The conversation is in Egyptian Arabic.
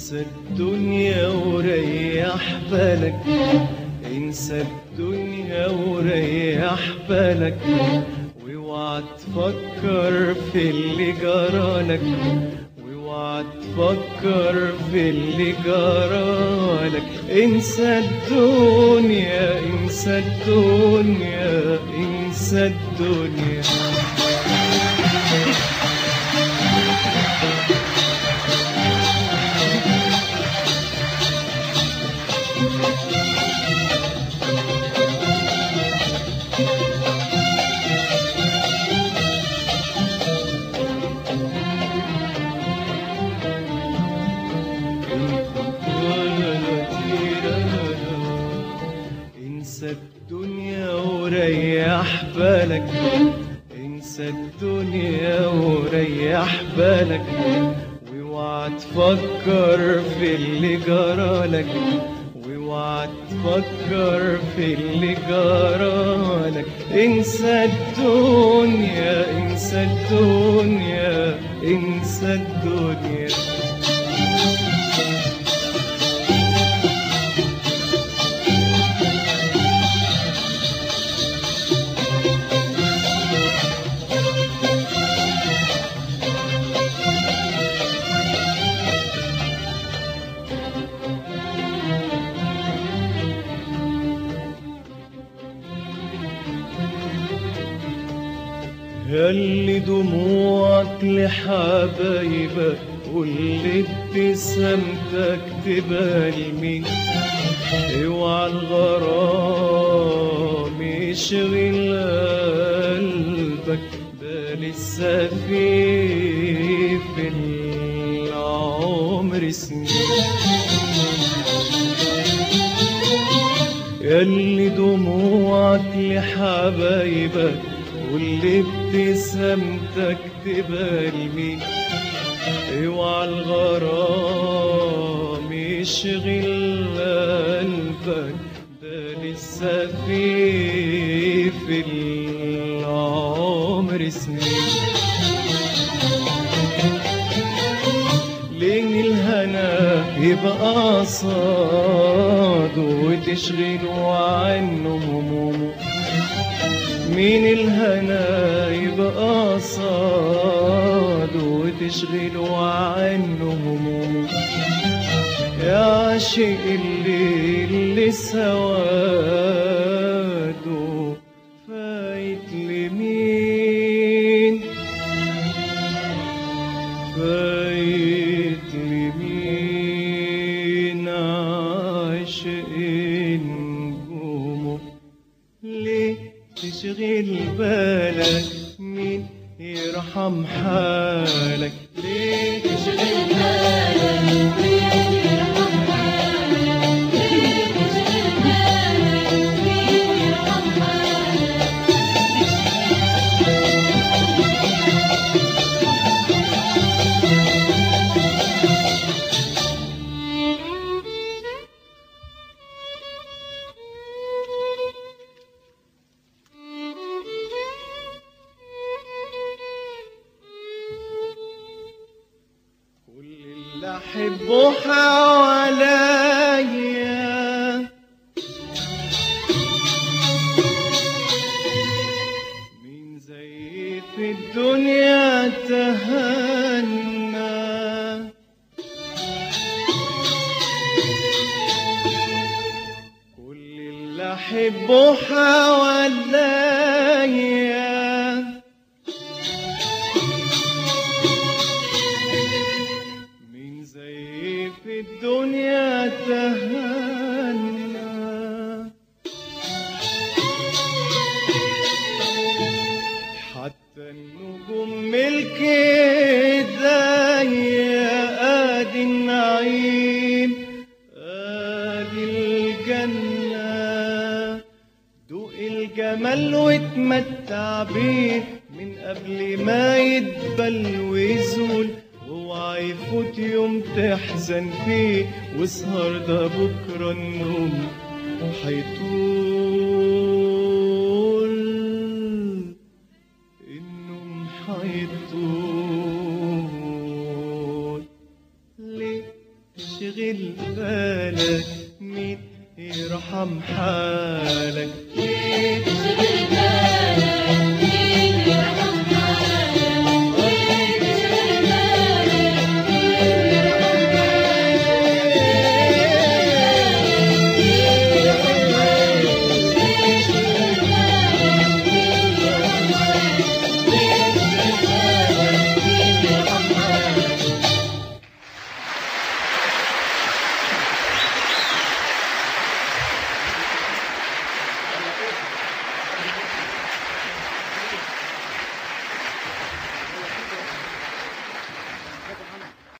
انسى الدنيا وريح بالك انسى الدنيا وريح بالك واوعى تفكر في اللي جرالك واوعى تفكر في اللي جرالك انسى الدنيا انسى الدنيا انسى الدنيا انسى الدنيا وريح بالك انسى الدنيا وريح بالك واوعى تفكر في اللي جرالك واوعى تفكر في اللي جرالك انسى الدنيا انسى الدنيا انسى الدنيا ياللي دموعك لحبايبك واللي ابتسامتك تبقى لمين اوعى الغرام يشغل قلبك ده لسه في في العمر سنين ياللي دموعك لحبايبك واللي ابتسامتك تبقى لمين اوعى الغرام يشغل قلبك ده لسه في في العمر سنين لين الهنا يبقى قصاده وتشغله عنه همومه مين الهنا يبقى قصاده وتشغله عنه همومه يا عاشق الليل اللي سواده فايت لمين فايت لمين عاشق نجومه ليه تشغل بالك مين يرحم حالك ليه تشغل بالك كل اللي احبه حواليا مين زي في الدنيا تهنى كل اللي احبه حواليا مين زي في الدنيا تهنى حتى النجوم ملك ايديا ادي النعيم ادي الجنة دوق الجمال واتمتع بيه من قبل ما يدبل ويزول اوعى يفوت يوم تحزن فيه واسهر ده بكره النوم هيطول النوم هيطول ليه يشغل بالك مين يرحم حالك مين